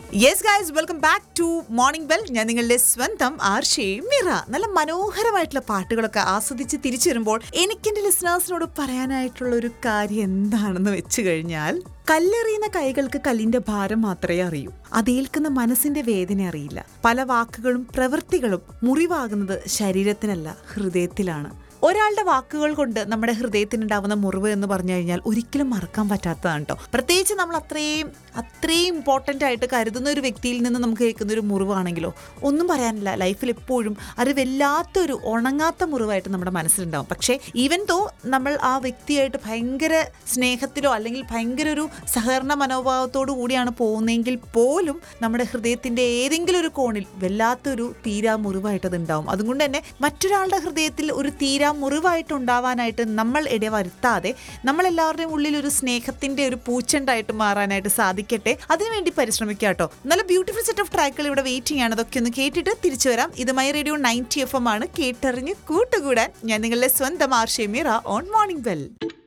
yes guys welcome back to morning bell ഞാൻ നിങ്ങളുടെ സ്വന്തം ആർഷേ മിറ നല്ല മനോഹരമായിട്ടുള്ള പാട്ടുകളൊക്കെ ആസ്വദിച്ച് തിരിച്ചു വരുമ്പോൾ എനിക്ക് എൻ്റെ ലിസണേഴ്സിനോട് പറയാനായിട്ടുള്ള ഒരു കാര്യം എന്താണെന്ന് വെച്ച് കഴിഞ്ഞാൽ കല്ലെറിയുന്ന കൈകൾക്ക് കല്ലിന്റെ ഭാരം മാത്രമേ അറിയൂ അതേൽക്കുന്ന മനസ്സിന്റെ വേദന അറിയില്ല പല വാക്കുകളും പ്രവൃത്തികളും മുറിവാകുന്നത് ശരീരത്തിനല്ല ഹൃദയത്തിലാണ് ഒരാളുടെ വാക്കുകൾ കൊണ്ട് നമ്മുടെ ഹൃദയത്തിനുണ്ടാവുന്ന മുറിവ് എന്ന് പറഞ്ഞു കഴിഞ്ഞാൽ ഒരിക്കലും മറക്കാൻ പറ്റാത്തതാണ് കേട്ടോ പ്രത്യേകിച്ച് നമ്മൾ അത്രയും അത്രയും ഇമ്പോർട്ടൻ്റ് ആയിട്ട് കരുതുന്ന ഒരു വ്യക്തിയിൽ നിന്ന് നമുക്ക് കേൾക്കുന്ന ഒരു മുറിവാണെങ്കിലോ ഒന്നും പറയാനില്ല ലൈഫിൽ എപ്പോഴും അത് വല്ലാത്തൊരു ഉണങ്ങാത്ത മുറിവായിട്ട് നമ്മുടെ മനസ്സിലുണ്ടാവും പക്ഷേ ഈവൻ തോ നമ്മൾ ആ വ്യക്തിയായിട്ട് ഭയങ്കര സ്നേഹത്തിലോ അല്ലെങ്കിൽ ഭയങ്കര ഒരു സഹകരണ മനോഭാവത്തോടു കൂടിയാണ് പോകുന്നതെങ്കിൽ പോലും നമ്മുടെ ഹൃദയത്തിൻ്റെ ഏതെങ്കിലും ഒരു കോണിൽ വല്ലാത്തൊരു തീരാ മുറിവായിട്ട് അത് ഉണ്ടാവും അതുകൊണ്ട് തന്നെ മറ്റൊരാളുടെ ഹൃദയത്തിൽ ഒരു തീരാ മുറിവായിട്ട് ഉണ്ടാവാനായിട്ട് നമ്മൾ ഇടവരുത്താതെ നമ്മളെല്ലാവരുടെയും ഉള്ളിൽ ഒരു സ്നേഹത്തിന്റെ ഒരു പൂച്ചണ്ടായിട്ട് മാറാനായിട്ട് സാധിക്കട്ടെ അതിനുവേണ്ടി പരിശ്രമിക്കുക കേട്ടോ നല്ല ബ്യൂട്ടിഫുൾ സെറ്റ് ഓഫ് ട്രാക്കുകൾ ഇവിടെ വെയിറ്റിംഗ് ആണ് അതൊക്കെ ഒന്ന് കേട്ടിട്ട് തിരിച്ചു വരാം ഇത് my radio ninety F M ആണ് കേട്ടറിഞ്ഞ് കൂട്ടുകൂടാൻ ഞാൻ നിങ്ങളുടെ സ്വന്തം ആർഷേമിറ ഓൺ മോർണിംഗ് ബെൽ